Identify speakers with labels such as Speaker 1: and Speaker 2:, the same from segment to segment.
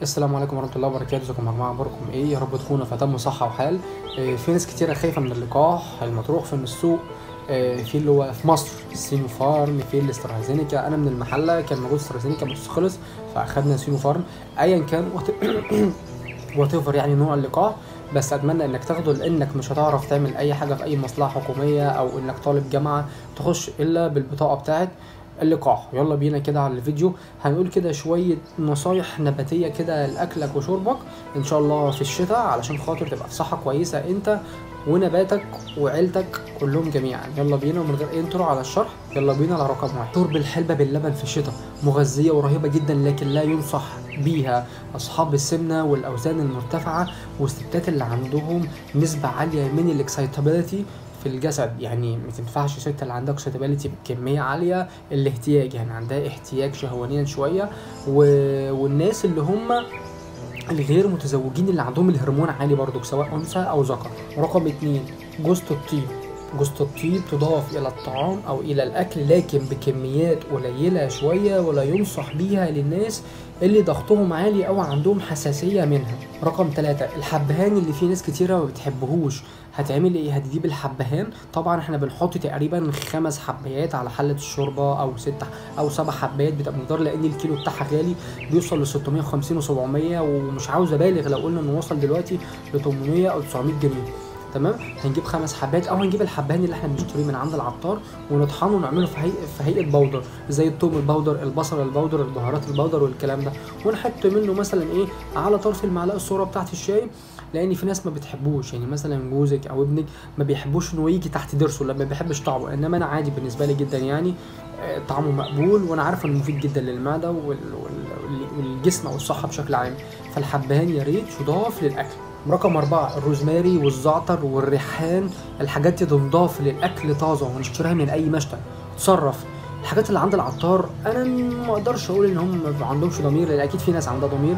Speaker 1: السلام عليكم ورحمه الله وبركاته ازيكم يا جماعه اخباركم ايه يا رب تكونوا في تم صحه وحال آه، في ناس كتيره خايفه من اللقاح المطروح في السوق آه، في اللي هو في مصر سينو فارم في الاسترازينيكا انا من المحله كان موجود استرازينيكا بس خلص فاخدنا سينو فارم ايا كان وات ايفر يعني نوع اللقاح بس اتمنى انك تاخده لانك مش هتعرف تعمل اي حاجه في اي مصلحه حكوميه او انك طالب جامعه تخش الا بالبطاقه بتاعت اللقاح يلا بينا كده على الفيديو هنقول كده شويه نصايح نباتيه كده لاكلك وشربك ان شاء الله في الشتاء علشان خاطر تبقى في صحه كويسه انت ونباتك وعيلتك كلهم جميعا يلا بينا ومن غير انترو على الشرح يلا بينا على رقم واحد شرب الحلبة باللبن في الشتاء مغذية ورهيبة جدا لكن لا ينصح بيها أصحاب السمنة والأوزان المرتفعة والستات اللي عندهم نسبة عالية من الاكسايتابيلتي في الجسد يعني ما تنفعش ست اللي عندها اكسايتابيلتي بكمية عالية الاحتياج يعني عندها احتياج شهوانيا شوية و... والناس اللي هم الغير متزوجين اللي عندهم الهرمون عالي برضو سواء انثى او ذكر رقم اتنين جوزة الطيب جوزة الطيب تضاف الى الطعام او الى الاكل لكن بكميات قليلة شوية ولا ينصح بيها للناس اللي ضغطهم عالي او عندهم حساسية منها رقم ثلاثة الحبهان اللي فيه ناس كتيرة ما بتحبهوش هتعمل ايه هتجيب الحبهان طبعا احنا بنحط تقريبا خمس حبايات على حله الشوربه او ست او سبع حبايات بتبقى مقدار لان الكيلو بتاعها غالي بيوصل ل 650 و700 ومش عاوز ابالغ لو قلنا انه وصل دلوقتي ل 800 او 900 جنيه تمام هنجيب خمس حبات او هنجيب الحبهان اللي احنا بنشتريه من عند العطار ونطحنه ونعمله في هيئه في هيئه بودر زي الثوم البودر البصل البودر البهارات البودر والكلام ده ونحط منه مثلا ايه على طرف المعلقه الصوره بتاعت الشاي لان في ناس ما بتحبوش يعني مثلا جوزك او ابنك ما بيحبوش انه يجي تحت ضرسه لما بيحبش طعمه انما انا عادي بالنسبه لي جدا يعني آه، طعمه مقبول وانا عارف انه مفيد جدا للمعده وال- وال- والجسم او الصحه بشكل عام فالحبهان يا ريت يضاف للاكل رقم أربعة الروزماري والزعتر والريحان الحاجات دي تنضاف للأكل طازة ونشتريها من أي مشتى تصرف الحاجات اللي عند العطار أنا ما أقدرش أقول إن هم ما عندهمش ضمير لأن أكيد في ناس عندها ضمير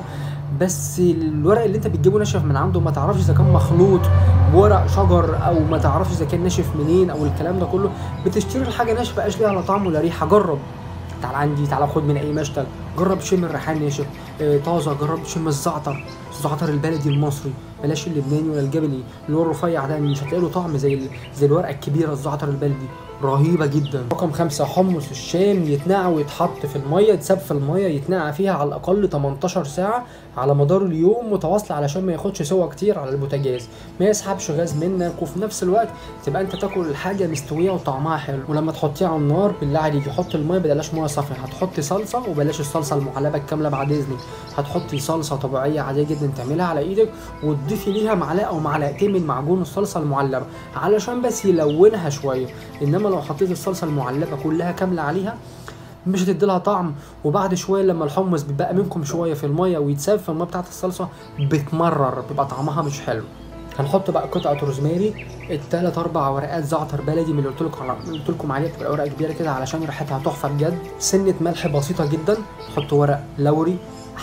Speaker 1: بس الورق اللي أنت بتجيبه ناشف من عنده ما تعرفش إذا كان مخلوط بورق شجر أو ما تعرفش إذا كان ناشف منين أو الكلام ده كله بتشتري الحاجة ناشفة بقاش ليها لا طعم ولا ريحة جرب تعال عندي تعال خد من اي مشتل جرب شم الريحان ناشف آه، طازه جرب شم الزعتر الزعتر البلدي المصري بلاش اللبناني ولا الجبلي اللي هو الرفيع ده مش هتلاقي له طعم زي ال- زي الورقه الكبيره الزعتر البلدي رهيبه جدا رقم خمسة حمص الشام يتنقع ويتحط في الميه يتساب في الميه يتنقع فيها على الاقل 18 ساعه على مدار اليوم متواصله علشان ما ياخدش سوا كتير على البوتاجاز ما يسحبش غاز منك وفي نفس الوقت تبقى انت تاكل الحاجه مستويه وطعمها حلو ولما تحطيها على النار بالله عليك حط الميه بلاش ميه صافيه هتحطي صلصه وبلاش الصلصه المعلبه الكامله بعد اذنك هتحطي صلصه طبيعيه عاديه جدا تعملها على ايدك وتضيفي ليها معلقه او معلقتين من معجون الصلصه المعلبه علشان بس يلونها شويه انما لو حطيت الصلصه المعلبه كلها كامله عليها مش هتدي لها طعم وبعد شويه لما الحمص بيبقى منكم شويه في الميه ويتساب في الميه بتاعت الصلصه بتمرر بيبقى طعمها مش حلو هنحط بقى قطعه روزماري التلات اربع ورقات زعتر بلدي من اللي قلت لكم على قلت لكم عليها بتبقى ورقه كبيره كده علشان ريحتها تحفه بجد سنه ملح بسيطه جدا نحط ورق لوري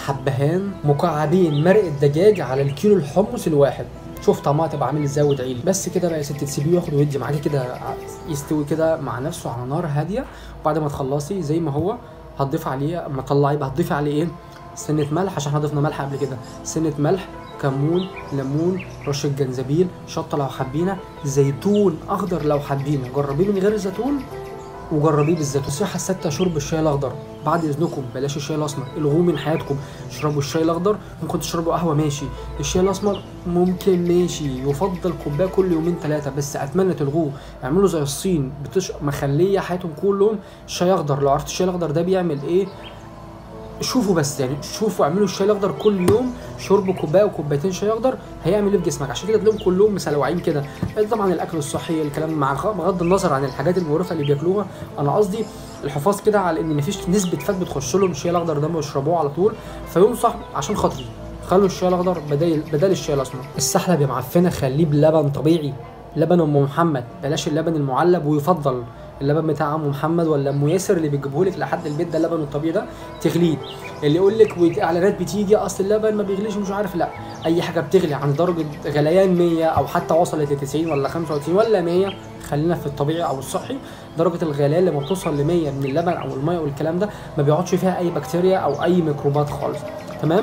Speaker 1: حبهان مكعبين مرق الدجاج على الكيلو الحمص الواحد شوف طعمها تبقى عامل ازاي وادعي لي بس كده بقى يا ستي تسيبيه ياخد ويدي معاكي كده يستوي كده مع نفسه على نار هاديه وبعد ما تخلصي زي ما هو هتضيف عليه اما تطلعيه بقى هتضيفي عليه ايه سنه ملح عشان احنا ضفنا ملح قبل كده سنه ملح كمون ليمون رشه جنزبيل شطه لو حابينها زيتون اخضر لو حابينه جربيه من غير الزيتون وجربيه بالذات نصيحه السادسه شرب الشاي الاخضر بعد اذنكم بلاش الشاي الاسمر الغوه من حياتكم اشربوا الشاي الاخضر ممكن تشربوا قهوه ماشي الشاي الاسمر ممكن ماشي يفضل كوبايه كل يومين ثلاثه بس اتمنى تلغوه اعملوا زي الصين بتش... مخليه حياتهم كلهم شاي اخضر لو عرفت الشاي الاخضر ده بيعمل ايه شوفوا بس يعني شوفوا اعملوا الشاي الاخضر كل يوم شرب كوبايه وكوبايتين شاي اخضر هيعمل ايه في جسمك عشان كده تلاقيهم كلهم مسلوعين كده طبعا الاكل الصحي الكلام مع غ- بغض النظر عن الحاجات المقرفه اللي بياكلوها انا قصدي الحفاظ كده على ان مفيش نسبه فات بتخش لهم الشاي الاخضر ده ويشربوه على طول فينصح عشان خاطري خلوا الشاي الاخضر بدل بدل الشاي الاسمر السحلب يا معفنه خليه بلبن طبيعي لبن ام محمد بلاش اللبن المعلب ويفضل اللبن بتاع ام محمد ولا ام ياسر اللي بيجيبه لك لحد البيت ده اللبن الطبيعي ده تغليه اللي يقول لك واعلانات بتيجي اصل اللبن ما بيغليش مش عارف لا اي حاجه بتغلي عن درجه غليان 100 او حتى وصلت ل 90 ولا 95 ولا 100 خلينا في الطبيعي او الصحي درجه الغليان لما بتوصل ل 100 من اللبن او الميه والكلام ده ما بيقعدش فيها اي بكتيريا او اي ميكروبات خالص تمام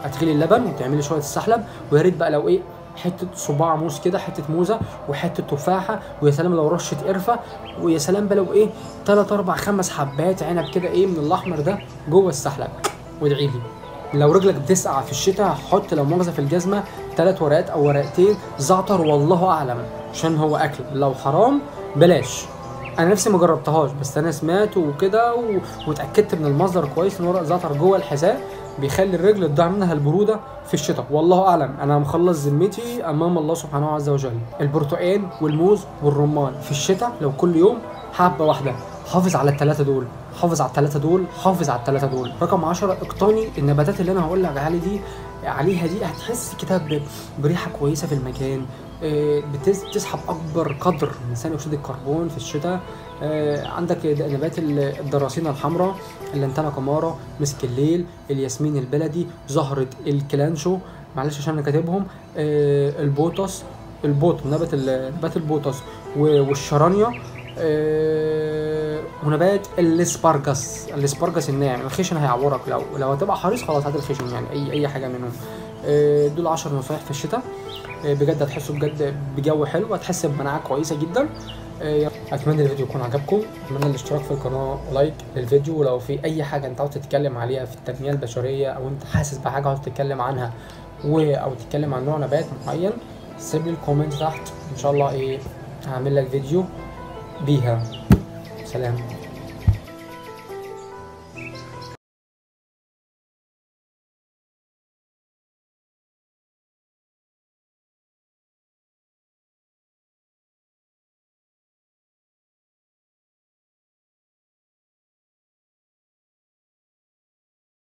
Speaker 1: هتغلي اللبن وتعملي شويه السحلب ويا ريت بقى لو ايه حته صباع موز كده حته موزه وحته تفاحه ويا سلام لو رشه قرفه ويا سلام بقى لو ايه 3 4 5 حبات عنب كده ايه من الاحمر ده جوه السحلب وادعي لي لو رجلك بتسقع في الشتاء حط لو مؤاخذه في الجزمه ثلاث ورقات او ورقتين زعتر والله اعلم عشان هو اكل لو حرام بلاش انا نفسي ما جربتهاش بس انا سمعت وكده و... واتاكدت من المصدر كويس ان ورق زعتر جوه الحذاء بيخلي الرجل تضيع منها البروده في الشتاء والله اعلم انا مخلص ذمتي امام الله سبحانه عز وجل البرتقال والموز والرمان في الشتاء لو كل يوم حبه واحده حافظ على الثلاثه دول حافظ على الثلاثه دول حافظ على الثلاثه دول رقم 10 اقتني النباتات اللي انا هقول لك عليها دي عليها دي هتحس كده ب- بريحه كويسه في المكان آه، بتس- بتسحب اكبر قدر من ثاني اكسيد الكربون في الشتاء آه، عندك نبات ال- الدراسينا الحمراء اللانتانا كمارا مسك الليل الياسمين البلدي زهره الكلانشو معلش عشان انا كاتبهم آه، البوتس البوت نبات ال- نبات البوتس و- والشرانيا آه، ونبات الاسبارجس الاسبارجس الناعم الخشن هيعورك لو لو هتبقى حريص خلاص هات الخشن يعني اي اي حاجه منهم آه، دول 10 نصايح في الشتاء آه، بجد هتحسوا بجد بجو حلو هتحس بمناعه كويسه جدا آه، اتمنى الفيديو يكون عجبكم اتمنى الاشتراك في القناه ولايك للفيديو ولو في اي حاجه انت عاوز تتكلم عليها في التنميه البشريه او انت حاسس بحاجه عاوز تتكلم عنها و او تتكلم عن نوع نبات معين سيب لي الكومنت تحت ان شاء الله ايه هعمل لك فيديو بيها سلام